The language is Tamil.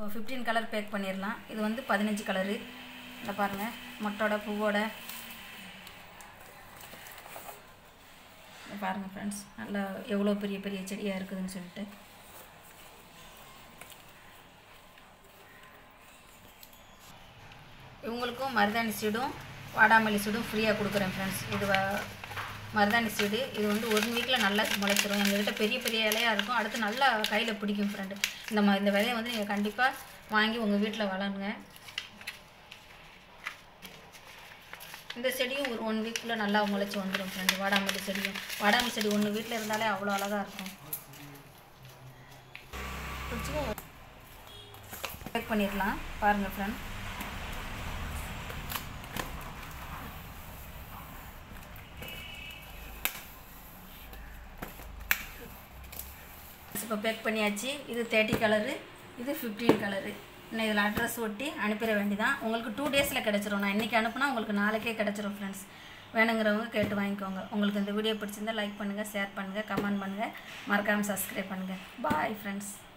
ஃபிஃப்டீன் கலர் பேக் பண்ணிடலாம் இது வந்து பதினஞ்சு கலரு இந்த பாருங்கள் மொட்டோட பூவோட இங்க பாருங்கள் ஃப்ரெண்ட்ஸ் நல்லா எவ்வளோ பெரிய பெரிய செடியாக இருக்குதுன்னு சொல்லிட்டு இவங்களுக்கும் மருதாணி சீடும் வாடாமல்லி சீடும் ஃப்ரீயாக கொடுக்குறேன் ஃப்ரெண்ட்ஸ் இது வ- மருதாணி சீடு இது வந்து ஒன் வீக்கில் நல்லா முளைச்சிரும் எங்ககிட்ட பெரிய பெரிய இலையாக இருக்கும் அடுத்து நல்லா கையில் பிடிக்கும் ஃப்ரெண்டு இந்த மா இந்த விதையை வந்து நீங்கள் கண்டிப்பாக வாங்கி உங்கள் வீட்டில் வளருங்க இந்த செடியும் ஒரு ஒன் வீக்குள்ளே நல்லா முளைச்சி வந்துடும் ஃப்ரெண்டு வாடாமல்லி செடியும் வாடாமல்லி செடி ஒன்று வீட்டில் இருந்தாலே அவ்வளோ அழகாக இருக்கும் பேக் பண்ணிடலாம் பாருங்கள் ஃப்ரெண்ட் இப்போ பேக் பண்ணியாச்சு இது தேர்ட்டி கலரு இது ஃபிஃப்டீன் கலரு இன்னும் இதில் அட்ரஸ் ஒட்டி அனுப்பிட வேண்டியதான் உங்களுக்கு டூ டேஸில் கிடச்சிரும் நான் இன்றைக்கி அனுப்புனா உங்களுக்கு நாளைக்கே கிடச்சிரும் ஃப்ரெண்ட்ஸ் வேணுங்கிறவங்க கேட்டு வாங்கிக்கோங்க உங்களுக்கு இந்த வீடியோ பிடிச்சிருந்தா லைக் பண்ணுங்கள் ஷேர் பண்ணுங்கள் கமெண்ட் பண்ணுங்கள் மறக்காமல் சப்ஸ்கிரைப் பண்ணுங்கள் பாய் ஃப்ரெண்ட்ஸ்